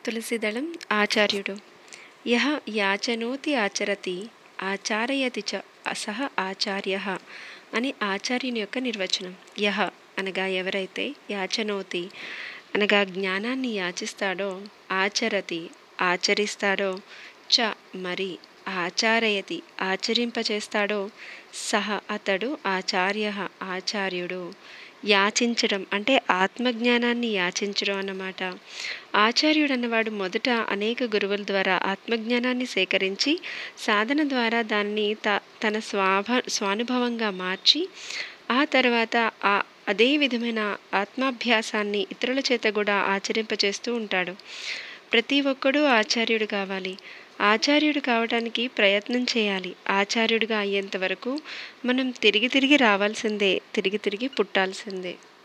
తులసిదళం ఆచార్యుడు యహ యాచనోతి ఆచరతి ఆచారయతి చ సహ ఆచార్య అని ఆచార్యుని యొక్క నిర్వచనం యహ అనగా ఎవరైతే యాచనోతి అనగా జ్ఞానాన్ని యాచిస్తాడో ఆచరతి ఆచరిస్తాడో చ మరి ఆచారయతి ఆచరింపచేస్తాడో సహ అతడు ఆచార్య ఆచార్యుడు యాచించడం అంటే ఆత్మజ్ఞానాన్ని యాచించడం అన్నమాట ఆచార్యుడు అన్నవాడు మొదట అనేక గురువుల ద్వారా ఆత్మజ్ఞానాన్ని సేకరించి సాధన ద్వారా దాన్ని త తన స్వాభ స్వానుభవంగా మార్చి ఆ తర్వాత ఆ అదే విధమైన ఆత్మాభ్యాసాన్ని ఇతరుల చేత కూడా ఆచరింపచేస్తూ ఉంటాడు ప్రతి ఒక్కడూ ఆచార్యుడు కావాలి ఆచార్యుడు కావడానికి ప్రయత్నం చేయాలి ఆచార్యుడిగా అయ్యేంత వరకు మనం తిరిగి తిరిగి రావాల్సిందే తిరిగి తిరిగి పుట్టాల్సిందే